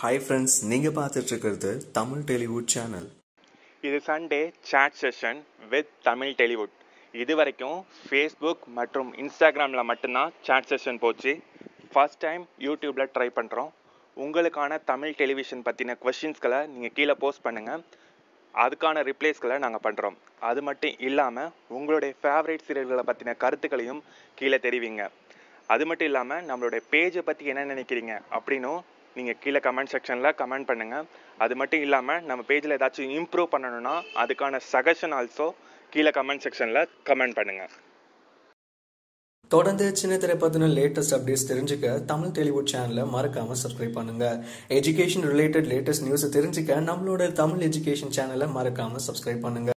hi friends நீங்கள் பார்த்துட்டு இருக்கிறது தமிழ் டெலிவுட் சேனல் இது Sunday chat session with Tamil Telewood இது வரைக்கும் ஃபேஸ்புக் மற்றும் இன்ஸ்டாகிராமில் மட்டும்தான் chat செஷன் போச்சு ஃபர்ஸ்ட் டைம் யூடியூப்பில் ட்ரை பண்ணுறோம் உங்களுக்கான தமிழ் டெலிவிஷன் பற்றின கொஷின்ஸ்களை நீங்கள் கீழே போஸ்ட் பண்ணுங்கள் அதுக்கான ரிப்ளைஸ்களை நாங்கள் பண்ணுறோம் அது மட்டும் இல்லாமல் உங்களுடைய ஃபேவரட் சீரியல்களை பற்றின கருத்துக்களையும் கீழே தெரிவிங்க அது மட்டும் இல்லாமல் நம்மளுடைய பேஜை பற்றி என்ன நினைக்கிறீங்க அப்படின்னும் நீங்கள் கீழே கமெண்ட் செக்ஷனில் கமெண்ட் பண்ணுங்கள் அது மட்டும் இல்லாமல் நம்ம பேஜில் ஏதாச்சும் இம்ப்ரூவ் பண்ணணும்னா அதுக்கான சஜஷன் ஆல்சோ கீழே கமெண்ட் செக்ஷனில் கமெண்ட் பண்ணுங்கள் தொடர்ந்து சின்ன திரை பற்றின லேட்டஸ்ட் அப்டேட்ஸ் தெரிஞ்சுக்க தமிழ் டெலிவுட் சேனலை மறக்காம சப்ஸ்கிரைப் பண்ணுங்க எஜுகேஷன் ரிலேட்டட் லேட்டஸ்ட் நியூஸை தெரிஞ்சுக்க நம்மளோட தமிழ் எஜுகேஷன் சேனலை மறக்காம சப்ஸ்கிரைப் பண்ணுங்க